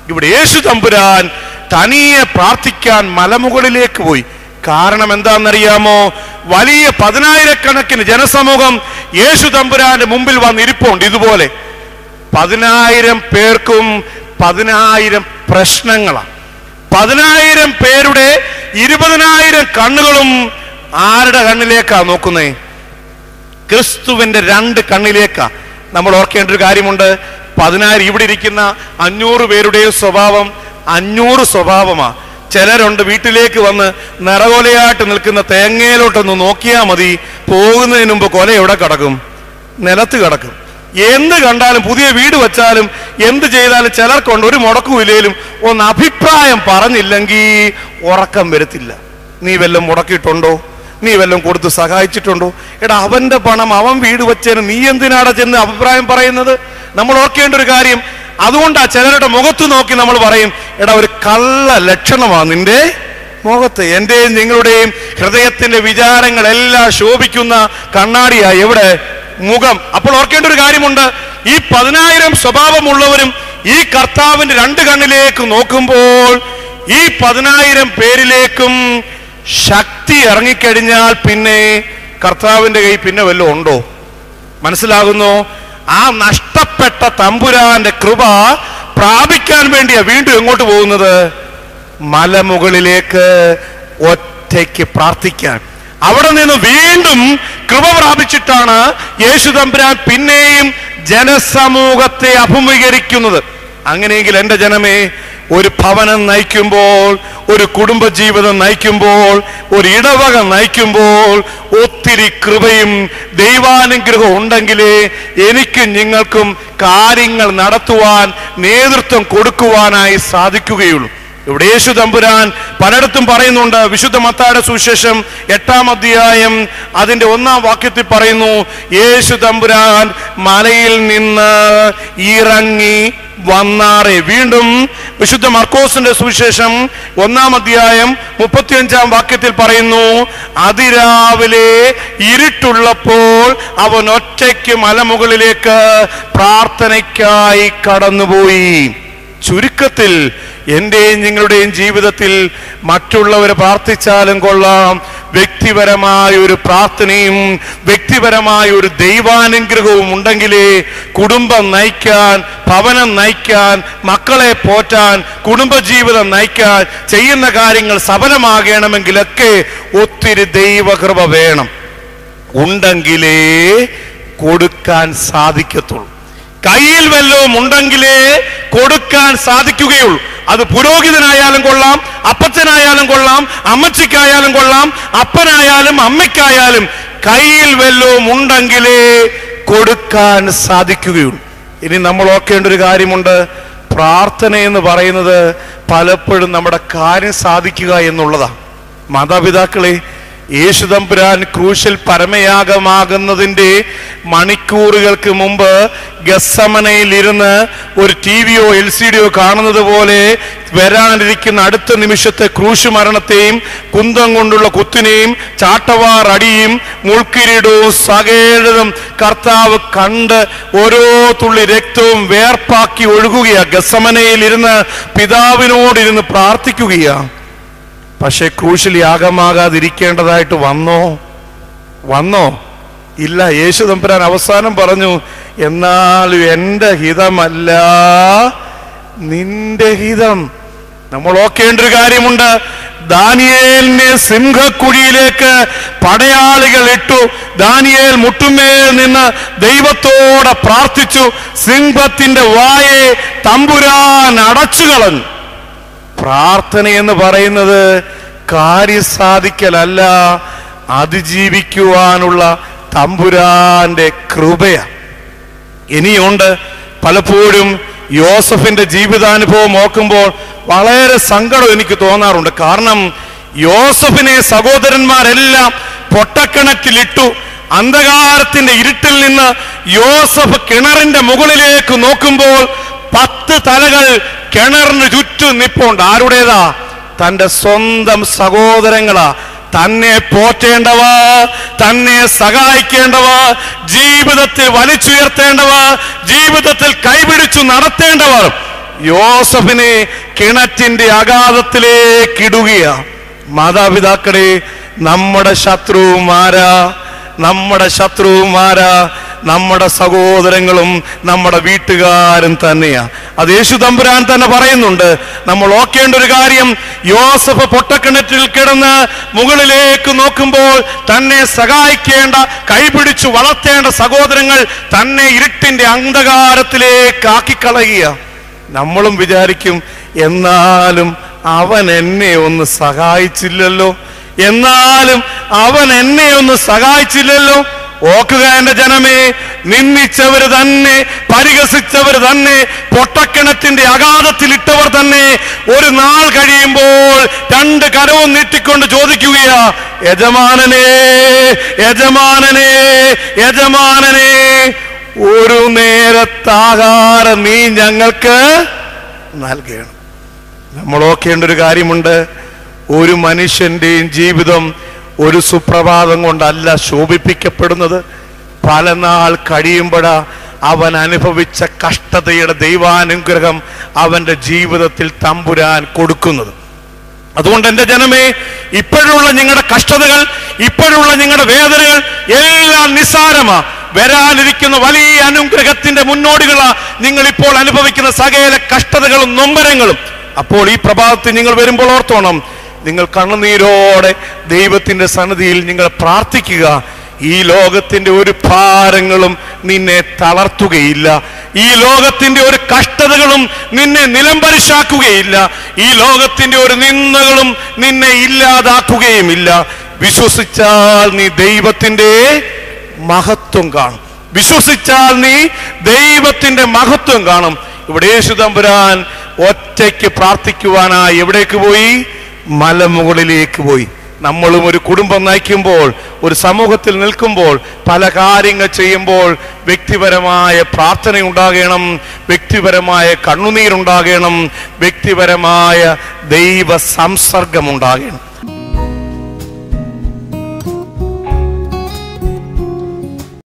ഇവിടെ യേശു തമ്പുരാൻ തനിയെ പ്രാർത്ഥിക്കാൻ മലമുകളിലേക്ക് പോയി കാരണം എന്താണെന്നറിയാമോ വലിയ പതിനായിരക്കണക്കിന് ജനസമൂഹം യേശു തമ്പുരാന്റെ മുമ്പിൽ വന്നിരിപ്പുണ്ട് ഇതുപോലെ പതിനായിരം പേർക്കും പതിനായിരം പ്രശ്നങ്ങളാണ് പതിനായിരം പേരുടെ ഇരുപതിനായിരം കണ്ണുകളും ആരുടെ കണ്ണിലേക്കാ നോക്കുന്നേ ക്രിസ്തുവിന്റെ രണ്ട് കണ്ണിലേക്കാ നമ്മൾ ഓർക്കേണ്ട ഒരു കാര്യമുണ്ട് പതിനായിരം ഇവിടെ ഇരിക്കുന്ന അഞ്ഞൂറ് പേരുടെയും സ്വഭാവം അഞ്ഞൂറ് സ്വഭാവമാ ചിലരുണ്ട് വീട്ടിലേക്ക് വന്ന് നിറകൊലയായിട്ട് നിൽക്കുന്ന തേങ്ങയിലോട്ടൊന്ന് നോക്കിയാൽ മതി പോകുന്നതിന് മുമ്പ് കൊല എവിടെ കിടക്കും നിലത്ത് കിടക്കും എന്ത് കണ്ടാലും പുതിയ വീട് വെച്ചാലും എന്ത് ചെയ്താലും ചിലർക്കുണ്ട് ഒരു മുടക്കുമില്ലേലും ഒന്ന് അഭിപ്രായം പറഞ്ഞില്ലെങ്കിൽ ഉറക്കം വരത്തില്ല നീ വല്ലതും മുടക്കിയിട്ടുണ്ടോ നീ വല്ലതും കൊടുത്ത് സഹായിച്ചിട്ടുണ്ടോ എടാ അവന്റെ പണം അവൻ വീട് വെച്ചതിന് നീ എന്തിനാടാ ചെന്ന് അഭിപ്രായം പറയുന്നത് നമ്മൾ ഓർക്കേണ്ട ഒരു കാര്യം അതുകൊണ്ടാ ചിലരുടെ മുഖത്ത് നോക്കി നമ്മൾ പറയും എടാ ഒരു കള്ള ലക്ഷണമാണ് നിന്റെ മുഖത്ത് എന്റെയും നിങ്ങളുടെയും ഹൃദയത്തിന്റെ വിചാരങ്ങളെല്ലാം ശോഭിക്കുന്ന കണ്ണാടിയാ എവിടെ മുഖം അപ്പോൾ ഓർക്കേണ്ട ഒരു കാര്യമുണ്ട് ഈ പതിനായിരം സ്വഭാവമുള്ളവരും ഈ കർത്താവിന്റെ രണ്ട് കണ്ണിലേക്ക് നോക്കുമ്പോൾ ഈ പതിനായിരം പേരിലേക്കും ശക്തി ഇറങ്ങിക്കഴിഞ്ഞാൽ പിന്നെ കർത്താവിന്റെ കൈ പിന്നെ വല്ലതും ഉണ്ടോ മനസ്സിലാകുന്നു ആ നഷ്ടപ്പെട്ട തമ്പുരാന്റെ കൃപ പ്രാപിക്കാൻ വേണ്ടിയാ വീണ്ടും എങ്ങോട്ട് പോകുന്നത് മലമുകളിലേക്ക് ഒറ്റയ്ക്ക് പ്രാർത്ഥിക്കാൻ അവിടെ നിന്ന് വീണ്ടും കൃപ പ്രാപിച്ചിട്ടാണ് യേശു തമ്പുരാൻ പിന്നെയും ജനസമൂഹത്തെ അഭിമുഖീകരിക്കുന്നത് അങ്ങനെയെങ്കിൽ എൻ്റെ ജനമേ ഒരു ഭവനം നയിക്കുമ്പോൾ ഒരു കുടുംബജീവിതം നയിക്കുമ്പോൾ ഒരു ഇടവക നയിക്കുമ്പോൾ ഒത്തിരി കൃപയും ദൈവാനുഗ്രഹവും ഉണ്ടെങ്കിലേ എനിക്കും നിങ്ങൾക്കും കാര്യങ്ങൾ നടത്തുവാൻ നേതൃത്വം കൊടുക്കുവാനായി സാധിക്കുകയുള്ളൂ ഇവിടെ യേശു തമ്പുരാൻ പലയിടത്തും പറയുന്നുണ്ട് വിശുദ്ധ മത്തായുടെ സുവിശേഷം എട്ടാം അധ്യായം അതിന്റെ ഒന്നാം വാക്യത്തിൽ പറയുന്നു യേശു തമ്പുരാൻ മലയിൽ നിന്ന് ഇറങ്ങി വന്നാറെ വീണ്ടും വിശുദ്ധ മർക്കോസിന്റെ സുവിശേഷം ഒന്നാം അധ്യായം മുപ്പത്തിയഞ്ചാം വാക്യത്തിൽ പറയുന്നു അതിരാവിലെ ഇരുട്ടുള്ളപ്പോൾ അവൻ ഒറ്റയ്ക്ക് മലമുകളിലേക്ക് പ്രാർത്ഥനയ്ക്കായി കടന്നുപോയി ചുരുക്കത്തിൽ എന്റെയും നിങ്ങളുടെയും ജീവിതത്തിൽ മറ്റുള്ളവർ പ്രാർത്ഥിച്ചാലും കൊള്ളാം വ്യക്തിപരമായ ഒരു പ്രാർത്ഥനയും വ്യക്തിപരമായ ഒരു ദൈവാനുഗ്രഹവും ഉണ്ടെങ്കിലേ കുടുംബം നയിക്കാൻ ഭവനം നയിക്കാൻ മക്കളെ പോറ്റാൻ കുടുംബജീവിതം നയിക്കാൻ ചെയ്യുന്ന കാര്യങ്ങൾ സഫലമാകണമെങ്കിലൊക്കെ ഒത്തിരി ദൈവകൃപ വേണം ഉണ്ടെങ്കിലേ കൊടുക്കാൻ സാധിക്കത്തുള്ളൂ കയ്യിൽ വല്ലതും ഉണ്ടെങ്കിലേ കൊടുക്കാൻ സാധിക്കുകയുള്ളൂ അത് പുരോഹിതനായാലും കൊള്ളാം അപ്പച്ചനായാലും കൊള്ളാം അമ്മച്ചിക്കായാലും കൊള്ളാം അപ്പനായാലും അമ്മയ്ക്കായാലും കയ്യിൽ വല്ലതും ഉണ്ടെങ്കിലേ കൊടുക്കാൻ സാധിക്കുകയുള്ളൂ ഇനി നമ്മൾ ഓർക്കേണ്ട ഒരു കാര്യമുണ്ട് പ്രാർത്ഥന എന്ന് പറയുന്നത് പലപ്പോഴും നമ്മുടെ കാര്യം സാധിക്കുക എന്നുള്ളതാണ് മാതാപിതാക്കളെ യേശുദമ്പുരാൻ ക്രൂശിൽ പരമയാഗമാകുന്നതിൻ്റെ മണിക്കൂറുകൾക്ക് മുമ്പ് ഗസമനയിൽ ഇരുന്ന് ഒരു ടി വിയോ എൽ സി ഡിയോ കാണുന്നത് പോലെ വരാനിരിക്കുന്ന അടുത്ത നിമിഷത്തെ ക്രൂശ് മരണത്തെയും കുന്തം കൊണ്ടുള്ള കുത്തിനെയും ചാട്ടവാർ അടിയും മുൾക്കിരീടവും സകേഴതും കർത്താവ് കണ്ട് ഓരോ തുള്ളി രക്തവും വേർപ്പാക്കി ഒഴുകുകയാ ഗസമനയിൽ ഇരുന്ന് പിതാവിനോടിരുന്ന് പ്രാർത്ഥിക്കുകയാ പക്ഷെ ക്രൂശിൽ യാഗമാകാതിരിക്കേണ്ടതായിട്ട് വന്നോ വന്നോ ഇല്ല യേശു തമ്പുരാൻ അവസാനം പറഞ്ഞു എന്നാലും എൻ്റെ ഹിതമല്ല നിന്റെ ഹിതം നമ്മൾ ഓക്കേണ്ട ഒരു കാര്യമുണ്ട് ദാനിയേലിനെ സിംഹക്കുഴിയിലേക്ക് പടയാളികൾ ഇട്ടു ദാനിയേൽ മുട്ടുമേൽ നിന്ന് ദൈവത്തോടെ പ്രാർത്ഥിച്ചു സിംഹത്തിന്റെ വായെ തമ്പുരാൻ അടച്ചു കളഞ്ഞു പ്രാർത്ഥന എന്ന് പറയുന്നത് കാര്യസാധിക്കലല്ല അതിജീവിക്കുവാനുള്ള തമ്പുരാന്റെ കൃപയാണ് ഇനിയുണ്ട് പലപ്പോഴും യോസഫിന്റെ ജീവിതാനുഭവം നോക്കുമ്പോൾ വളരെ സങ്കടം എനിക്ക് തോന്നാറുണ്ട് കാരണം യോസഫിനെ സഹോദരന്മാരെല്ലാം പൊട്ടക്കിണറ്റിലിട്ടു അന്ധകാരത്തിന്റെ ഇരുട്ടിൽ നിന്ന് യോസഫ് കിണറിന്റെ മുകളിലേക്ക് നോക്കുമ്പോൾ പത്ത് തലകൾ കിണറിന് ചുറ്റും നിപ്പുണ്ട് ആരുടേതാ തന്റെ സ്വന്തം സഹോദരങ്ങളാ തന്നെ പോറ്റേണ്ടവ തന്നെ സഹായിക്കേണ്ടവ ജീവിതത്തിൽ വലിച്ചുയർത്തേണ്ടവ ജീവിതത്തിൽ കൈപിടിച്ചു നടത്തേണ്ടവർ യോസഫിനെ കിണറ്റിന്റെ അഗാധത്തിലേക്ക് ഇടുകയാ മാതാപിതാക്കളെ നമ്മുടെ ശത്രുവുമാരാ നമ്മുടെ ശത്രുവുമാരാ നമ്മുടെ സഹോദരങ്ങളും നമ്മുടെ വീട്ടുകാരും തന്നെയാ അത് യേശു തമ്പുരാൻ തന്നെ പറയുന്നുണ്ട് നമ്മൾ ഓർക്കേണ്ട ഒരു കാര്യം യോസഫ് പൊട്ടക്കിണറ്റിൽ കിടന്ന് മുകളിലേക്ക് നോക്കുമ്പോൾ തന്നെ സഹായിക്കേണ്ട കൈപിടിച്ചു വളർത്തേണ്ട സഹോദരങ്ങൾ തന്നെ ഇരുട്ടിന്റെ അന്ധകാരത്തിലേക്ക് ആക്കിക്കളയുക നമ്മളും വിചാരിക്കും എന്നാലും അവൻ എന്നെ ഒന്ന് സഹായിച്ചില്ലല്ലോ എന്നാലും അവൻ എന്നെ ഒന്ന് സഹായിച്ചില്ലല്ലോ ഓക്കുക എന്റെ ജനമേ നിന്ദിച്ചവർ തന്നെ പരിഹസിച്ചവർ തന്നെ പൊട്ടക്കിണറ്റിന്റെ അഗാധത്തിലിട്ടവർ തന്നെ ഒരു നാൾ കഴിയുമ്പോൾ രണ്ട് കരവും നീട്ടിക്കൊണ്ട് ചോദിക്കുകയാ യജമാനനെ യജമാനനെ യജമാനനെ ഒരു നേരത്താകാരം നീ ഞങ്ങൾക്ക് നൽകണം നമ്മൾ ഓർക്കേണ്ട ഒരു കാര്യമുണ്ട് ഒരു മനുഷ്യന്റെയും ജീവിതം ഒരു സുപ്രഭാതം കൊണ്ടല്ല ശോഭിപ്പിക്കപ്പെടുന്നത് പല നാൾ കഴിയുമ്പോഴാ അവൻ അനുഭവിച്ച കഷ്ടതയുടെ ദൈവാനുഗ്രഹം അവന്റെ ജീവിതത്തിൽ തമ്പുരാൻ കൊടുക്കുന്നത് അതുകൊണ്ട് എന്റെ ജനമേ ഇപ്പോഴുള്ള നിങ്ങളുടെ കഷ്ടതകൾ ഇപ്പോഴുള്ള നിങ്ങളുടെ വേദനകൾ എല്ലാം നിസ്സാരമാ വരാനിരിക്കുന്ന വലിയ അനുഗ്രഹത്തിന്റെ മുന്നോടികളാ നിങ്ങൾ ഇപ്പോൾ അനുഭവിക്കുന്ന സകല കഷ്ടതകളും നൊമ്പരങ്ങളും അപ്പോൾ ഈ പ്രഭാതത്തിൽ നിങ്ങൾ വരുമ്പോൾ ഓർത്തോണം നിങ്ങൾ കണ്ണുനീരോടെ ദൈവത്തിന്റെ സന്നിധിയിൽ നിങ്ങൾ പ്രാർത്ഥിക്കുക ഈ ലോകത്തിന്റെ ഒരു ഭാരങ്ങളും നിന്നെ തളർത്തുകയില്ല ഈ ലോകത്തിന്റെ ഒരു കഷ്ടതകളും നിന്നെ നിലംപരിശാക്കുകയില്ല ഈ ലോകത്തിന്റെ ഒരു നിന്ദകളും നിന്നെ ഇല്ലാതാക്കുകയുമില്ല വിശ്വസിച്ചാൽ നീ ദൈവത്തിന്റെ മഹത്വം കാണും വിശ്വസിച്ചാൽ നീ ദൈവത്തിന്റെ മഹത്വം കാണും ഇവിടെ യേശു തമ്പുരാൻ ഒറ്റയ്ക്ക് പ്രാർത്ഥിക്കുവാനായി എവിടേക്ക് പോയി മലമുകളിലേക്ക് പോയി നമ്മളും ഒരു കുടുംബം നയിക്കുമ്പോൾ ഒരു സമൂഹത്തിൽ നിൽക്കുമ്പോൾ പല കാര്യങ്ങൾ ചെയ്യുമ്പോൾ വ്യക്തിപരമായ പ്രാർത്ഥന ഉണ്ടാകണം വ്യക്തിപരമായ കണ്ണുനീരുണ്ടാകണം വ്യക്തിപരമായ ദൈവ സംസർഗം ഉണ്ടാകണം